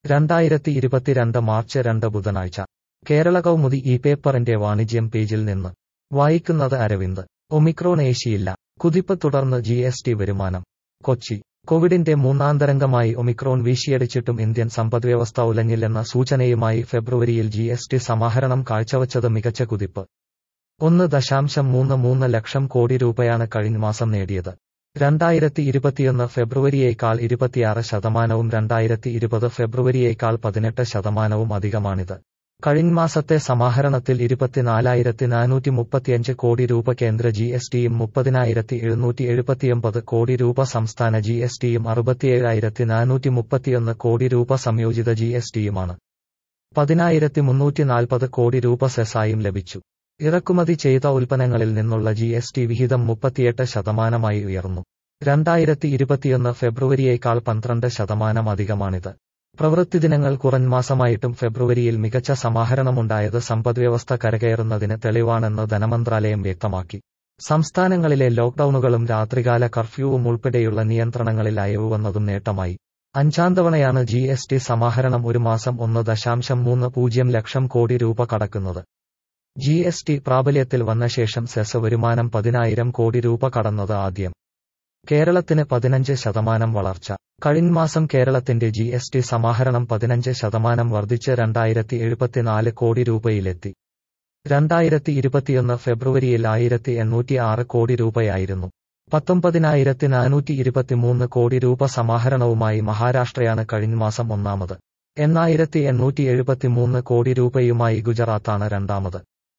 രണ്ടായിരത്തി ഇരുപത്തിരണ്ട് മാർച്ച് രണ്ട് ബുധനാഴ്ച കേരള കൗമുദി ഈ പേപ്പറിന്റെ വാണിജ്യം പേജിൽ നിന്ന് വായിക്കുന്നത് അരവിന്ദ് ഒമിക്രോൺ ഏശിയില്ല കുതിപ്പ് തുടർന്ന് ജി എസ് ടി വരുമാനം കൊച്ചി കോവിഡിന്റെ മൂന്നാം തരംഗമായി ഒമിക്രോൺ വീശിയടിച്ചിട്ടും ഇന്ത്യൻ സമ്പദ്വ്യവസ്ഥ ഉലഞ്ഞില്ലെന്ന സൂചനയുമായി ഫെബ്രുവരിയിൽ ജി എസ് ടി സമാഹരണം കാഴ്ചവച്ചത് മികച്ച കുതിപ്പ് ഒന്ന് ദശാംശം മൂന്ന് മൂന്ന് ലക്ഷം കോടി രൂപയാണ് കഴിഞ്ഞ മാസം നേടിയത് രണ്ടായിരത്തി ഇരുപത്തിയൊന്ന് ഫെബ്രുവരിയേക്കാൾ ഇരുപത്തിയാറ് ശതമാനവും രണ്ടായിരത്തി ഇരുപത് ഫെബ്രുവരിയേക്കാൾ പതിനെട്ട് ശതമാനവും അധികമാണിത് കഴിഞ്ഞ മാസത്തെ സമാഹരണത്തിൽ ഇരുപത്തിനാലായിരത്തി നാനൂറ്റി മുപ്പത്തിയഞ്ച് കോടി രൂപ കേന്ദ്ര ജി എസ് ടിയും മുപ്പതിനായിരത്തി എഴുന്നൂറ്റി എഴുപത്തിയൊമ്പത് കോടി രൂപ സംസ്ഥാന ജി എസ് ടിയും അറുപത്തിയേഴായിരത്തി നാനൂറ്റി മുപ്പത്തിയൊന്ന് കോടി രൂപ സംയോജിത ജി എസ് ടിയുമാണ് പതിനായിരത്തി മുന്നൂറ്റി നാൽപ്പത് കോടി രൂപ സെസായും ലഭിച്ചു ഇറക്കുമതി ചെയ്ത ഉൽപ്പന്നങ്ങളിൽ നിന്നുള്ള ജി എസ് ടി വിഹിതം മുപ്പത്തിയെട്ട് ശതമാനമായി ഉയർന്നു രണ്ടായിരത്തി ഇരുപത്തിയൊന്ന് ഫെബ്രുവരിയേക്കാൾ പന്ത്രണ്ട് ശതമാനം അധികമാണിത് പ്രവൃത്തിദിനങ്ങൾ കുറഞ്ഞ മാസമായിട്ടും ഫെബ്രുവരിയിൽ മികച്ച സമാഹരണമുണ്ടായത് സമ്പദ്വ്യവസ്ഥ കരകയറുന്നതിന് തെളിവാണെന്ന് ധനമന്ത്രാലയം വ്യക്തമാക്കി സംസ്ഥാനങ്ങളിലെ ലോക്ഡൌണുകളും രാത്രികാല കർഫ്യൂവും ഉൾപ്പെടെയുള്ള നിയന്ത്രണങ്ങളിൽ അയവ് വന്നതും നേട്ടമായി അഞ്ചാം തവണയാണ് ജി എസ് ടി സമാഹരണം ഒരു മാസം ഒന്ന് ദശാംശം മൂന്ന് പൂജ്യം ലക്ഷം കോടി രൂപ കടക്കുന്നത് ജി എസ് ടി പ്രാബല്യത്തിൽ വന്ന ശേഷം സെസ് വരുമാനം പതിനായിരം കോടി രൂപ കടന്നത് ആദ്യം കേരളത്തിന് പതിനഞ്ച് ശതമാനം വളർച്ച കഴിഞ്ഞ മാസം കേരളത്തിന്റെ ജി എസ് ടി സമാഹരണം പതിനഞ്ച് ശതമാനം വർദ്ധിച്ച് രണ്ടായിരത്തി എഴുപത്തിനാല് കോടി രൂപയിലെത്തി രണ്ടായിരത്തി ഇരുപത്തിയൊന്ന് ഫെബ്രുവരിയിൽ ആയിരത്തി എണ്ണൂറ്റി ആറ് കോടി രൂപയായിരുന്നു പത്തൊമ്പതിനായിരത്തി നാനൂറ്റി ഇരുപത്തിമൂന്ന് കോടി രൂപ സമാഹരണവുമായി മഹാരാഷ്ട്രയാണ് കഴിഞ്ഞ മാസം ഒന്നാമത് എണ്ണായിരത്തി എണ്ണൂറ്റി എഴുപത്തിമൂന്ന് കോടി രൂപയുമായി ഗുജറാത്താണ് രണ്ടാമത്